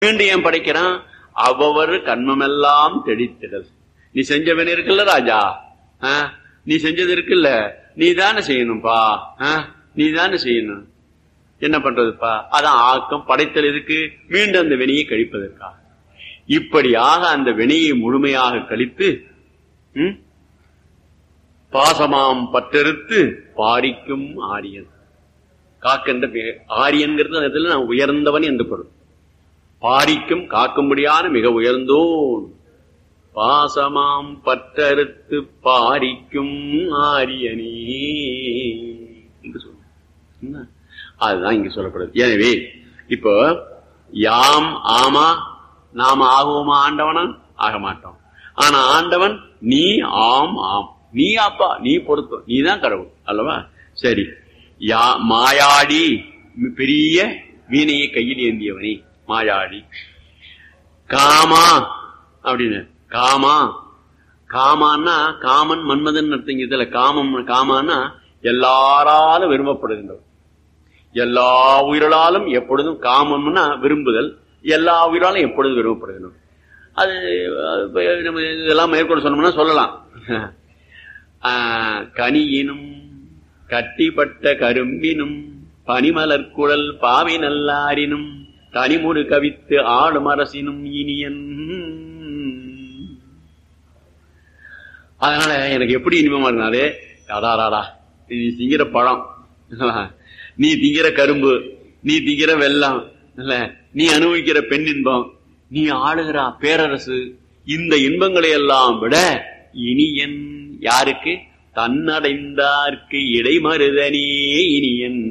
மீண்டும் ஏன் படைக்கிறான் அவவர் கண்மமெல்லாம் தெளித்திடல் நீ செஞ்ச வினை இருக்குல்ல ராஜா ஆ? நீ செஞ்சது இருக்குல்ல நீ தானே செய்யணும்பா ஆ? நீ தானே செய்யணும் என்ன பண்றதுப்பா அதான் ஆக்கம் படைத்தல் இருக்கு மீண்டும் அந்த வினையை கழிப்பதற்காக இப்படியாக அந்த வினையை முழுமையாக கழித்து ம், பாசமாம் பற்றறுத்து பாரிக்கும் ஆரியன் காக்கின்ற பே- ஆரியன்கிறது அந்த இடத்துல நான் உயர்ந்தவன் என்று பொருள் பாரிக்கும் காக்கும்படியான மிக உயர்ந்தோன் பாசமாம் பற்றறுத்து பாரிக்கும் ஆரியனே என்று சொல்ல என்ன? அதுதான் இங்க சொல்லப்படுது எனவே இப்போ யாம் ஆமா நாம ஆகுவோமா ஆண்டவனா ஆக மாட்டோம் ஆனா ஆண்டவன் நீ ஆம் ஆம் நீ அப்பா நீ பொறுத்தோம் நீ தான் கடவுள் அல்லவா சரி யா மாயாடி மி- பெரிய வீணையை கையில் ஏந்தியவனே மாயாடி காமா அப்படின்னு காமா காமான்னா காமன் மன்மதன் அர்த்தம் இதுல காமம் காமான்னா எல்லாராலும் விரும்பப்படுகின்றவர் எல்லா உயிர்களாலும் எப்பொழுதும் காமம்னா விரும்புதல் எல்லா உயிராலும் எப்பொழுதும் விரும்பப்படுகின்றோம் அது அது இப்ப நம்ம இதெல்லாம் மேற்கொண்டு சொன்னோம்னா சொல்லலாம் ஆஹ், கனியினும் கட்டிப்பட்ட கரும்பினும் பனிமலர் குழல் பாவை நல்லாரினும் தனிமுடு கவித்து ஆளும் அரசினும் இனியன் அதனால எனக்கு எப்படி இனிமமா இருந்தாலே அடாராடா நீ திங்கிற பழம் நீ திங்கிற கரும்பு நீ திங்கிற வெள்ளம் இல்ல நீ அனுபவிக்கிற பெண் இன்பம் நீ ஆளுகிற பேரரசு இந்த இன்பங்களை எல்லாம் விட இனியன் யாருக்கு தன்னடைந்தார்க்கு இடைமருதனே இனியன்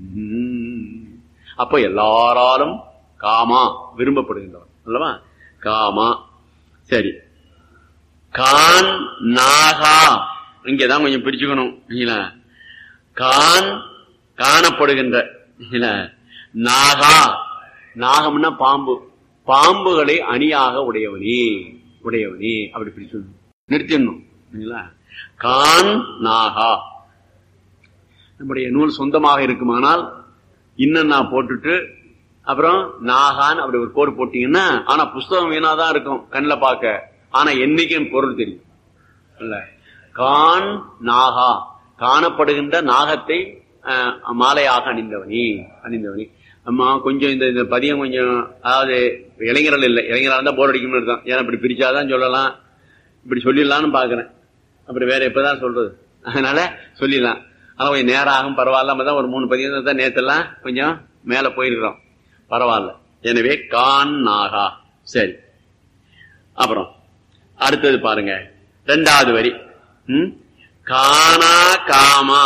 அப்ப எல்லாராலும் காமா விரும்பப்படுகின்றவன் அல்லவா காமா சரி கான் நாகா இங்கதான் கொஞ்சம் பிரிச்சுக்கணும் இல்லைங்களா? கான் காணப்படுகின்ற இல்லைங்களா? நாகா நாகம்னா பாம்பு பாம்புகளை அணியாக உடையவனே உடையவனே அப்படி பிரிச்சு நிறுத்திடணும் இல்லைங்களா? கான் நாகா நம்முடைய நூல் சொந்தமாக இருக்குமானால் இன்னன்னா போட்டுட்டு அப்புறம் நாகான் அப்படி ஒரு கோடு போட்டீங்கன்னா ஆனா புஸ்தகம் வீணாதான் இருக்கும் கண்ணில் பார்க்க ஆனா என்னைக்கும் பொருள் தெரியும் இல்ல கான் நாகா காணப்படுகின்ற நாகத்தை அஹ், மாலையாக அணிந்தவனே அணிந்தவனே அம்மா கொஞ்சம் இந்த இந்த பதியம் கொஞ்சம் அதாவது இளைஞர்கள் இல்லை இளைஞராக இருந்தா போர் அடிக்கும்னு அர்த்தம் ஏன்னா இப்படி பிரிச்சாதான் சொல்லலாம் இப்படி சொல்லிடலாம்னு பாக்குறேன் அப்புறம் வேற எப்பதான் சொல்றது அதனால சொல்லிடலாம் ஆனா கொஞ்சம் நேரம் ஆகும் பரவாயில்ல நம்ம தான் ஒரு மூணு பதியம் தான் நேத்தெல்லாம் கொஞ்சம் மேல போயிருக்கிறோம் பரவாயில்ல எனவே கான் நாகா சரி அப்புறம் அடுத்தது பாருங்க ரெண்டாவது வரி ம்? காணா காமா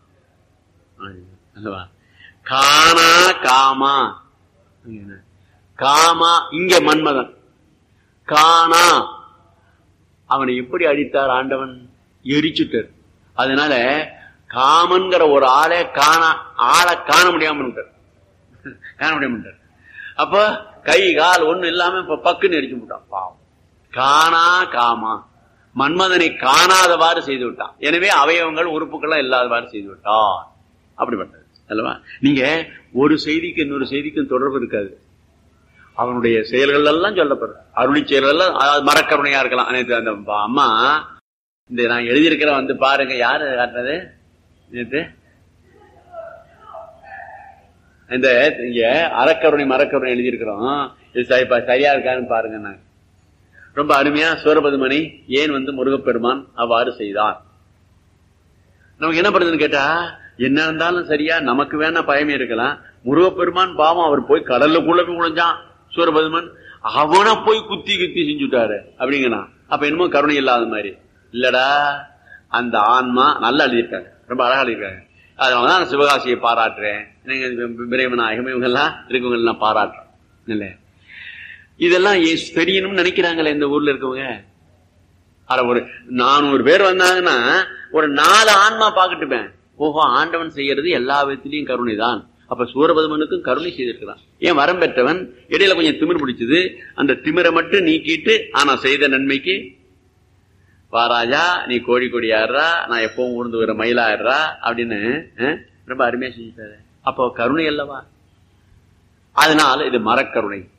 அல்லவா காணா காமா காமா இங்க மன்மதன் காணா அவனை எப்படி அடித்தார் ஆண்டவன் எரிச்சுட்டார் அதனால காமன்கிற ஒரு ஆளே காணா ஆளை காண முடியாம விட்டார் காண முடியாம விட்டார் அப்ப கை கால் ஒண்ணு இல்லாம இப்ப பக்குன்னு எரிச்சு விட்டான் பாவம் காணா காமா மன்மதனை காணாதவாறு செய்து விட்டான் எனவே அவயவங்கள் உறுப்புகள்லாம் இல்லாதவாறு செய்து விட்டான் அப்படிப்பட்டது அல்லவா நீங்க ஒரு செய்திக்கு இன்னொரு செய்திக்கும் தொடர்பு இருக்காது அவனுடைய செயல்கள் எல்லாம் சொல்லப்படுற அருளி செயல்கள் எல்லாம் அதாவது மரக்கருணையா இருக்கலாம் நேத்து அந்த ப- அம்மா இந்த நான் எழுதியிருக்கிற வந்து பாருங்க யாரு காட்டுறது நேத்து இந்த இங்க அறக்கருணை மரக்கருணை எழுதியிருக்கிறோம் இது சரி- இப்ப சரியா இருக்கான்னு பாருங்க நான் ரொம்ப அருமையா சூரபதுமணி ஏன் வந்து முருகப்பெருமான் அவ்வாறு செய்தார் நமக்கு என்ன பண்ணுதுன்னு கேட்டா என்ன இருந்தாலும் சரியா நமக்கு வேணா பயமே இருக்கலாம் முருகப்பெருமான் பாவம் அவர் போய் கடல்லுக்குள்ள போய் குழைஞ்சான் சூரபதுமன் அவனை போய் குத்தி குத்தி செஞ்சுட்டாரு அப்படிங்கிறான் அப்ப என்னமோ கருணை இல்லாத மாதிரி இல்லடா அந்த ஆன்மா நல்லா எழுதியிருக்காங்க ரொம்ப அழகா எழுதியிருக்காங்க அதனாலதான் நான் சிவகாசியை பாராட்டுறேன் பிரேமநாயகம் இவங்க எல்லாம் இருக்கவங்க எல்லாம் பாராட்டுறேன் இல்ல இதெல்லாம் ஏன் தெரியணும்னு நினைக்கிறாங்களே இந்த ஊர்ல இருக்கவங்க அட ஒரு நானூறு பேர் வந்தாங்கன்னா ஒரு நாலு ஆன்மா பாக்கட்டுப்பேன் ஓஹோ ஆண்டவன் செய்யறது எல்லா விதத்திலையும் கருணைதான் அப்ப சூரபதுமனுக்கும் கருணை செய்திருக்கிறான் ஏன் வரம் பெற்றவன் இடையில கொஞ்சம் திமிர் பிடிச்சது அந்த திமிரை மட்டும் நீக்கிட்டு ஆனா செய்த நன்மைக்கு வாராஜா நீ கோழி கொடி ஆடுறா நான் எப்பவும் ஊர்ந்து வர மயிலாடுறா அப்படின்னு ரொம்ப அருமையா செஞ்சுட்டாரு அப்போ கருணை அல்லவா அதனால இது மரக்கருணை